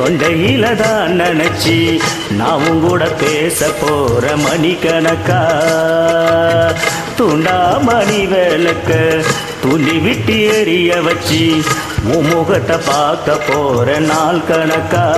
தொண்டையில தான் நினைச்சி நாமும் கூட பேச போற மணிக்கணக்கா துண்டா மணி விளக்க துண்டி விட்டு எரிய வச்சு உன் முகத்தை பார்க்க போற நாள் கணக்கா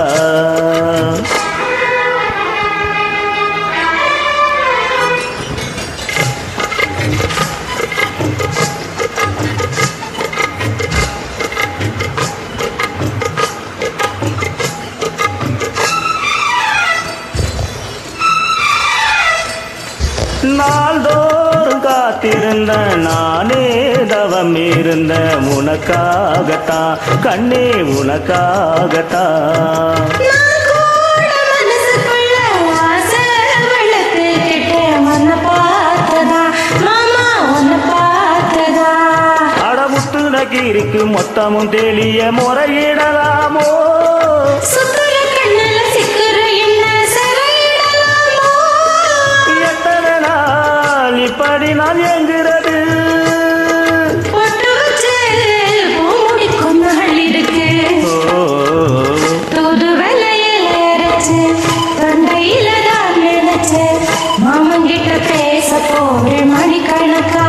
நாள்தோறும் காத்திருந்த நானே தவம் இருந்த உனக்காகத்தான் கண்ணே உனக்காகத்தான் நான் கூட மனசுக்குள்ள ஆசை வளர்த்துக்கிட்டு உன்னை பார்த்ததா, மாமா உன்னை பார்த்ததா. அடமுத்து நகிரிக்கு மொத்தமும் தெளிய முறையிடலாமோ சுக்குற கண்ணுல சிக்குற என்ன சிறையிடலாமோ? எத்தனை நாள் இப்படி நான் எங்கிறது பொட்டு வச்சு பூ முடிக்கும் நாள் இருக்கு. ஓ தூது வெள்ளையில அரைச்சு, தொண்டையில தான் நினைச்சு, மாமன்கிட்ட பேச போறேன் மணிக்கணக்கா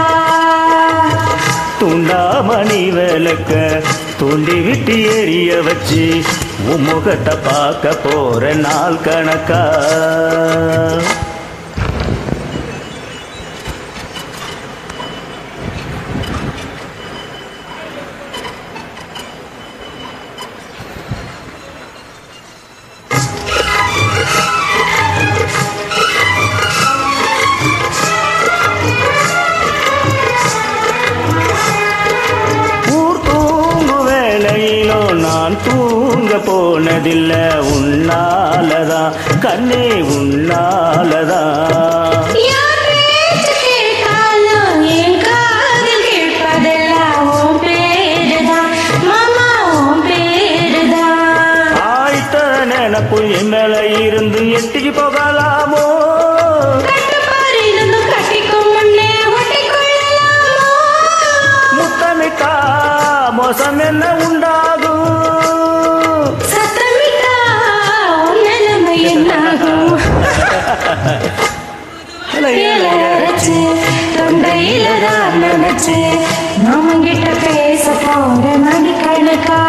துண்டாமணி விளக்க தூண்டி விட்டு எரிய வச்சு உன் முகத்தை பார்க்க போற நாள் கணக்கா ஊர் தூங்கு வேளையிலோ நான் தூங்க போனதில்ல உன்னாலதான் கண்ணே உன்னாலதான் யார் பேச்சு கேட்டாலும் என் காதில் கேட்பதெல்லாம் உன் பேருதான். மாமா, உன் பேருதான். ஆய்த்த நினப்பு என் மேல இருந்து எட்டிக்கு போகலாமோ கட்டுப்பாடு இருந்தும் கட்டிக்கும் முன்னே ஒட்டிக்கொள்ளலாமோ? முத்தமிட்டா மோசம் என்ன உண்டாகும் சத்தமிட்டா உன் நிலைமை என்னாகும்? இல அரைச்சு, தொண்டையில தான் நினைச்சு, மாமன்கிட்ட பேச போற மணிக்கணக்கா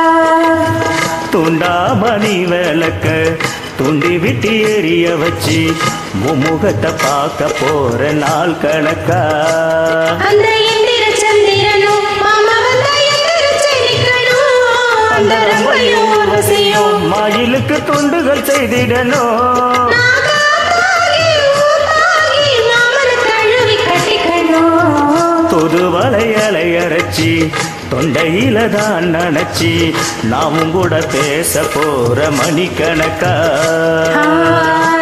துண்டாமணி விளக்க துண்டி விட்டு எரிய வச்சு உன் முகத்தை பார்க்க போற நாள் கணக்கா அந்த இந்திர சந்திரனும் மாமா வந்த எந்திர செடிக்கணும் அந்த ரம்பையும் ஊர்வசியும் மயிலுக்கு துண்டுகள் செய்திடணும் நாகாத்தாகி ஊத்தாகி மாமனை தழுவி கட்டிக்கணும் தொது வளையலை அரைச்சி தொண்டையில தான் நினைச்சி நாமும் கூட பேச போற மணிக்கணக்கா ஆ